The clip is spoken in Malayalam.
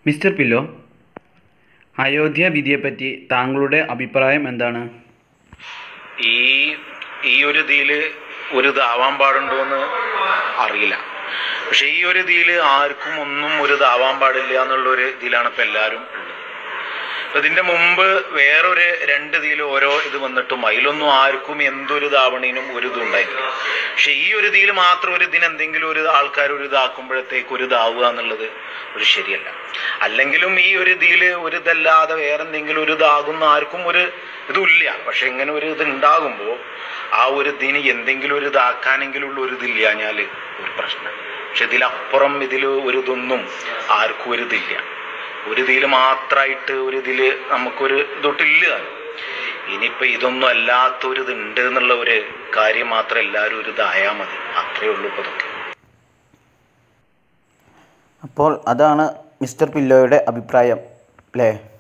മിസ്റ്റർ പില്ലോ അയോധ്യ വിധിയെപ്പറ്റി താങ്കളുടെ അഭിപ്രായം എന്താണ് ഈ ഈ ഒരു ഇതിൽ ഒരു ഇതാവാൻ പാടുണ്ടോയെന്ന് അറിയില്ല പക്ഷെ ഈ ഒരു ഇതിൽ ആർക്കും ഒന്നും ഒരു ഇതാവാൻ പാടില്ല എന്നുള്ളൊരു ഇതിലാണ് ഇപ്പം എല്ലാവരും ഉള്ളത് അപ്പൊ ഇതിന്റെ മുമ്പ് വേറൊരു രണ്ട് ഇതിൽ ഓരോ ഇത് വന്നിട്ടും അതിലൊന്നും ആർക്കും എന്തൊരു ഇതാവണേനും ഒരു ഇത് ഉണ്ടായിട്ടില്ല പക്ഷെ ഈ ഒരു ഇതിൽ മാത്രം ഒരു ഇതിന് എന്തെങ്കിലും ഒരു ആൾക്കാർ ഒരു ഇതാക്കുമ്പോഴത്തേക്ക് ഒരു ഇതാവുക എന്നുള്ളത് ഒരു ശരിയല്ല അല്ലെങ്കിലും ഈ ഒരു ഇതിൽ ഒരു ഇതല്ലാതെ വേറെ എന്തെങ്കിലും ഒരു ഇതാകുന്ന ആർക്കും ഒരു ഇതുമില്ല പക്ഷെ ഇങ്ങനെ ഒരു ഇത് ഉണ്ടാകുമ്പോൾ ആ ഒരു ഇതിന് എന്തെങ്കിലും ഒരു ഇതാക്കാനെങ്കിലും ഉള്ള ഒരു ഇതില്ലാഞ്ഞാൽ ഒരു പ്രശ്നം പക്ഷെ ഇതിലപ്പുറം ഇതിൽ ഒരു ഇതൊന്നും ആർക്കും ഒരു ഇതില്ല ഒരു ഇതിൽ മാത്രമായിട്ട് ഒരു ഇതിൽ നമുക്കൊരു ഇതൊട്ടില്ല ഇനിയിപ്പോൾ ഇതൊന്നും അല്ലാത്തൊരു ഇതുണ്ട് എന്നുള്ള ഒരു കാര്യം മാത്രം എല്ലാവരും ഒരു ഇതായാൽ മതി അത്രയേ ഉള്ളൂ ഇപ്പോൾ ഇതൊക്കെ അപ്പോൾ അതാണ് മിസ്റ്റർ പില്ലോയുടെ അഭിപ്രായം അല്ലേ